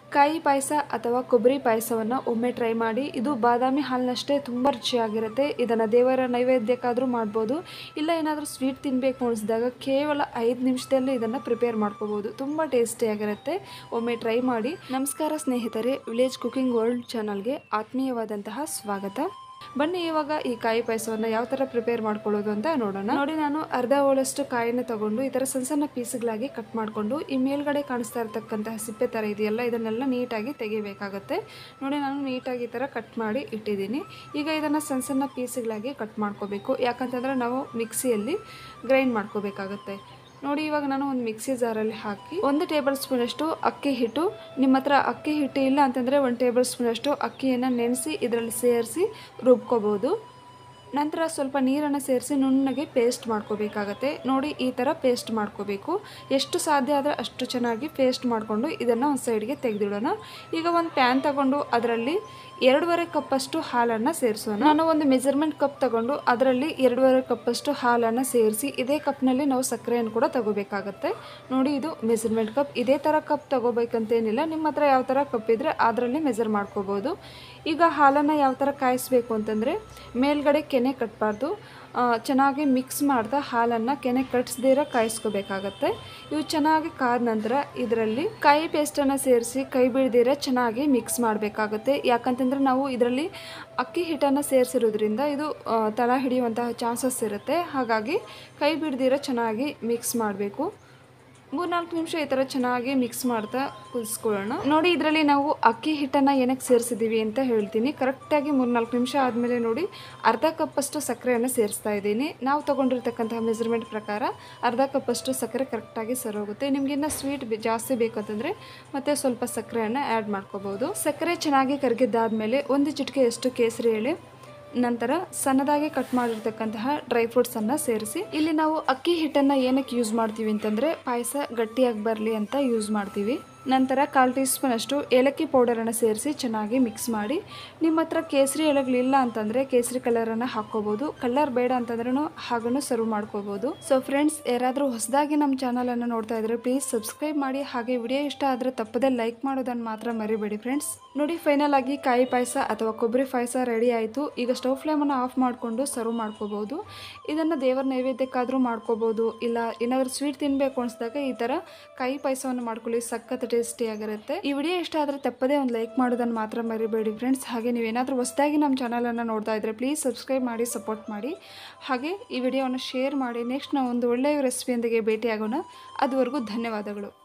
ಕಾಯಿ ಪಾಯಸ ಅಥವಾ ಕೊಬ್ಬರಿ ಪಾಯಸವನ್ನು ಒಮ್ಮೆ ಟ್ರೈ ಮಾಡಿ ಇದು ಬಾದಾಮಿ ಹಾಲಿನಷ್ಟೇ ತುಂಬ ರುಚಿಯಾಗಿರುತ್ತೆ ಇದನ್ನು ದೇವರ ನೈವೇದ್ಯಕ್ಕಾದರೂ ಮಾಡ್ಬೋದು ಇಲ್ಲ ಏನಾದರೂ ಸ್ವೀಟ್ ತಿನ್ನಬೇಕು ಅನಿಸಿದಾಗ ಕೇವಲ ಐದು ನಿಮಿಷದಲ್ಲಿ ಇದನ್ನು ಪ್ರಿಪೇರ್ ಮಾಡ್ಕೋಬೋದು ತುಂಬ ಟೇಸ್ಟಿಯಾಗಿರುತ್ತೆ ಒಮ್ಮೆ ಟ್ರೈ ಮಾಡಿ ನಮಸ್ಕಾರ ಸ್ನೇಹಿತರೆ ವಿಲೇಜ್ ಕುಕಿಂಗ್ ವರ್ಲ್ಡ್ ಚಾನಲ್ಗೆ ಆತ್ಮೀಯವಾದಂತಹ ಸ್ವಾಗತ ಬನ್ನಿ ಇವಾಗ ಈ ಕಾಯಿ ಪಾಯಸವನ್ನು ಯಾವ ಥರ ಪ್ರಿಪೇರ್ ಮಾಡ್ಕೊಳ್ಳೋದು ಅಂತ ನೋಡೋಣ ನೋಡಿ ನಾನು ಅರ್ಧ ಹೋಳಷ್ಟು ಕಾಯಿನ ತಗೊಂಡು ಈ ಥರ ಸಣ್ಣ ಸಣ್ಣ ಪೀಸ್ಗಳಾಗಿ ಕಟ್ ಮಾಡಿಕೊಂಡು ಈ ಮೇಲ್ಗಡೆ ಕಾಣಿಸ್ತಾ ಇರತಕ್ಕಂತಹ ಸಿಪ್ಪೆ ಥರ ಇದೆಯಲ್ಲ ಇದನ್ನೆಲ್ಲ ನೀಟಾಗಿ ತೆಗಿಬೇಕಾಗತ್ತೆ ನೋಡಿ ನಾನು ನೀಟಾಗಿ ಈ ಥರ ಕಟ್ ಮಾಡಿ ಇಟ್ಟಿದ್ದೀನಿ ಈಗ ಇದನ್ನು ಸಣ್ಣ ಸಣ್ಣ ಪೀಸ್ಗಳಾಗಿ ಕಟ್ ಮಾಡ್ಕೋಬೇಕು ಯಾಕಂತಂದರೆ ನಾವು ಮಿಕ್ಸಿಯಲ್ಲಿ ಗ್ರೈಂಡ್ ಮಾಡ್ಕೋಬೇಕಾಗತ್ತೆ ನೋಡಿ ಇವಾಗ ನಾನು ಒಂದು ಮಿಕ್ಸಿ ಜಾರಲ್ಲಿ ಹಾಕಿ ಒಂದು ಟೇಬಲ್ ಸ್ಪೂನ್ ಅಷ್ಟು ಅಕ್ಕಿ ಹಿಟ್ಟು ನಿಮ್ಮ ಹತ್ರ ಅಕ್ಕಿ ಹಿಟ್ಟು ಇಲ್ಲ ಅಂತಂದರೆ ಒಂದು ಟೇಬಲ್ ಸ್ಪೂನ್ ಅಷ್ಟು ಅಕ್ಕಿಯನ್ನು ನೆನೆಸಿ ಇದರಲ್ಲಿ ಸೇರಿಸಿ ರುಬ್ಕೋಬೋದು ನಂತರ ಸ್ವಲ್ಪ ನೀರನ್ನು ಸೇರಿಸಿ ನುಣ್ಣಗೆ ಪೇಸ್ಟ್ ಮಾಡ್ಕೋಬೇಕಾಗತ್ತೆ ನೋಡಿ ಈ ಥರ ಪೇಸ್ಟ್ ಮಾಡ್ಕೋಬೇಕು ಎಷ್ಟು ಸಾಧ್ಯ ಆದರೆ ಅಷ್ಟು ಚೆನ್ನಾಗಿ ಪೇಸ್ಟ್ ಮಾಡಿಕೊಂಡು ಇದನ್ನು ಒಂದು ಸೈಡ್ಗೆ ತೆಗೆದಿಡೋಣ ಈಗ ಒಂದು ಪ್ಯಾನ್ ತಗೊಂಡು ಅದರಲ್ಲಿ ಎರಡೂವರೆ ಕಪ್ಪಷ್ಟು ಹಾಲನ್ನು ಸೇರಿಸೋಣ ನಾನು ಒಂದು ಮೆಜರ್ಮೆಂಟ್ ಕಪ್ ತಗೊಂಡು ಅದರಲ್ಲಿ ಎರಡೂವರೆ ಕಪ್ಪಷ್ಟು ಹಾಲನ್ನು ಸೇರಿಸಿ ಇದೇ ಕಪ್ನಲ್ಲಿ ನಾವು ಸಕ್ಕರೆಯನ್ನು ಕೂಡ ತಗೋಬೇಕಾಗತ್ತೆ ನೋಡಿ ಇದು ಮೆಜರ್ಮೆಂಟ್ ಕಪ್ ಇದೇ ಥರ ಕಪ್ ತಗೋಬೇಕಂತೇನಿಲ್ಲ ನಿಮ್ಮ ಹತ್ರ ಯಾವ ಥರ ಕಪ್ ಇದ್ದರೆ ಅದರಲ್ಲಿ ಮೆಜರ್ ಮಾಡ್ಕೋಬೋದು ಈಗ ಹಾಲನ್ನು ಯಾವ ಥರ ಕಾಯಿಸ್ಬೇಕು ಅಂತಂದರೆ ಮೇಲ್ಗಡೆ ಕೆನೆ ಕಟ್ಟಬಾರ್ದು ಚೆನ್ನಾಗಿ ಮಿಕ್ಸ್ ಮಾಡ್ತಾ ಹಾಲನ್ನು ಕೆನೆ ಕಟ್ಸ್ದಿರ ಕಾಯಿಸ್ಕೋಬೇಕಾಗತ್ತೆ ಇವು ಚೆನ್ನಾಗಿ ಕಾದ ನಂತರ ಇದರಲ್ಲಿ ಕಾಯಿ ಪೇಸ್ಟನ್ನು ಸೇರಿಸಿ ಕೈ ಬಿಡ್ದಿರ ಚೆನ್ನಾಗಿ ಮಿಕ್ಸ್ ಮಾಡಬೇಕಾಗತ್ತೆ ಯಾಕಂತಂದರೆ ನಾವು ಇದರಲ್ಲಿ ಅಕ್ಕಿ ಹಿಟ್ಟನ್ನು ಸೇರಿಸಿರೋದ್ರಿಂದ ಇದು ಆ, ತಳ ಹಿಡಿಯುವಂತಹ ಚಾನ್ಸಸ್ ಇರುತ್ತೆ ಹಾಗಾಗಿ ಕೈ ಬಿಡ್ದಿರ ಚೆನ್ನಾಗಿ ಮಿಕ್ಸ್ ಮಾಡಬೇಕು ಮೂರ್ನಾಲ್ಕು ನಿಮಿಷ ಈ ಥರ ಚೆನ್ನಾಗಿ ಮಿಕ್ಸ್ ಮಾಡ್ತಾ ಕುದಿಸ್ಕೊಳ್ಳೋಣ ನೋಡಿ ಇದರಲ್ಲಿ ನಾವು ಅಕ್ಕಿ ಹಿಟ್ಟನ್ನು ಏನಕ್ಕೆ ಸೇರಿಸಿದ್ದೀವಿ ಅಂತ ಹೇಳ್ತೀನಿ ಕರೆಕ್ಟಾಗಿ ಮೂರ್ನಾಲ್ಕು ನಿಮಿಷ ಆದಮೇಲೆ ನೋಡಿ ಅರ್ಧ ಕಪ್ಪಷ್ಟು ಸಕ್ಕರೆಯನ್ನು ಸೇರಿಸ್ತಾ ಇದ್ದೀನಿ ನಾವು ತೊಗೊಂಡಿರ್ತಕ್ಕಂತಹ ಮೆಜರ್ಮೆಂಟ್ ಪ್ರಕಾರ ಅರ್ಧ ಕಪ್ಪಷ್ಟು ಸಕ್ಕರೆ ಕರೆಕ್ಟಾಗಿ ಸರೋಗುತ್ತೆ ನಿಮಗಿನ್ನ ಸ್ವೀಟ್ ಜಾಸ್ತಿ ಬೇಕಂತಂದರೆ ಮತ್ತೆ ಸ್ವಲ್ಪ ಸಕ್ಕರೆಯನ್ನು ಆ್ಯಡ್ ಮಾಡ್ಕೋಬೋದು ಸಕ್ಕರೆ ಚೆನ್ನಾಗಿ ಕರಗಿದ್ದಾದಮೇಲೆ ಒಂದು ಚಿಟಿಕೆಯಷ್ಟು ಕೇಸರಿ ಎಳೆ ನಂತರ ಸಣ್ಣದಾಗಿ ಕಟ್ ಮಾಡಿರ್ತಕ್ಕಂತಹ ಡ್ರೈ ಫ್ರೂಟ್ಸನ್ನು ಸೇರಿಸಿ ಇಲ್ಲಿ ನಾವು ಅಕ್ಕಿ ಹಿಟ್ಟನ್ನು ಏನಕ್ಕೆ ಯೂಸ್ ಮಾಡ್ತೀವಿ ಅಂತಂದರೆ ಪಾಯಸ ಗಟ್ಟಿಯಾಗಿ ಬರಲಿ ಅಂತ ಯೂಸ್ ಮಾಡ್ತೀವಿ ನಂತರ ಕಾಲು ಟೀ ಸ್ಪೂನ್ ಅಷ್ಟು ಏಲಕ್ಕಿ ಪೌಡರನ್ನು ಸೇರಿಸಿ ಚೆನ್ನಾಗಿ ಮಿಕ್ಸ್ ಮಾಡಿ ನಿಮ್ಮ ಹತ್ರ ಕೇಸರಿ ಎಲೆಗಳಿಲ್ಲ ಅಂತಂದರೆ ಕೇಸರಿ ಕಲರನ್ನು ಹಾಕ್ಕೋಬೋದು ಕಲರ್ ಬೇಡ ಅಂತಂದ್ರೂ ಹಾಗನ್ನು ಸರ್ವ್ ಮಾಡ್ಕೋಬೋದು ಸೊ ಫ್ರೆಂಡ್ಸ್ ಯಾರಾದರೂ ಹೊಸದಾಗಿ ನಮ್ಮ ಚಾನಲನ್ನು ನೋಡ್ತಾ ಇದ್ರೆ ಪ್ಲೀಸ್ ಸಬ್ಸ್ಕ್ರೈಬ್ ಮಾಡಿ ಹಾಗೆ ವಿಡಿಯೋ ಇಷ್ಟ ಆದರೆ ತಪ್ಪದೆ ಲೈಕ್ ಮಾಡೋದನ್ನು ಮಾತ್ರ ಮರಿಬೇಡಿ ಫ್ರೆಂಡ್ಸ್ ನೋಡಿ ಫೈನಲ್ ಆಗಿ ಕಾಯಿ ಪಾಯಸ ಅಥವಾ ಕೊಬ್ಬರಿ ಪಾಯಸ ರೆಡಿ ಆಯಿತು ಈಗ ಸ್ಟವ್ ಫ್ಲೇಮನ್ನು ಆಫ್ ಮಾಡಿಕೊಂಡು ಸರ್ವ್ ಮಾಡ್ಕೋಬೋದು ಇದನ್ನು ದೇವರ ನೈವೇದ್ಯಕ್ಕಾದರೂ ಮಾಡ್ಕೋಬೋದು ಇಲ್ಲ ಏನಾದರೂ ಸ್ವೀಟ್ ತಿನ್ನಬೇಕು ಅನಿಸಿದಾಗ ಈ ಥರ ಕಾಯಿ ಪಾಯಸವನ್ನು ಮಾಡ್ಕೊಳ್ಳಿ ಸಖತ್ ಟೇಸ್ಟಿಯಾಗಿರುತ್ತೆ ಈ ವಿಡಿಯೋ ಇಷ್ಟ ಆದರೆ ತಪ್ಪದೇ ಒಂದು ಲೈಕ್ ಮಾಡೋದನ್ನು ಮಾತ್ರ ಮರಿಬೇಡಿ ಫ್ರೆಂಡ್ಸ್ ಹಾಗೆ ನೀವೇನಾದರೂ ಹೊಸದಾಗಿ ನಮ್ಮ ಚಾನಲನ್ನು ನೋಡ್ತಾ ಇದ್ದರೆ ಪ್ಲೀಸ್ ಸಬ್ಸ್ಕ್ರೈಬ್ ಮಾಡಿ ಸಪೋರ್ಟ್ ಮಾಡಿ ಹಾಗೆ ಈ ವಿಡಿಯೋವನ್ನು ಶೇರ್ ಮಾಡಿ ನೆಕ್ಸ್ಟ್ ನಾವು ಒಂದು ಒಳ್ಳೆಯ ರೆಸಿಪಿಯೊಂದಿಗೆ ಭೇಟಿಯಾಗೋಣ ಅದುವರೆಗೂ ಧನ್ಯವಾದಗಳು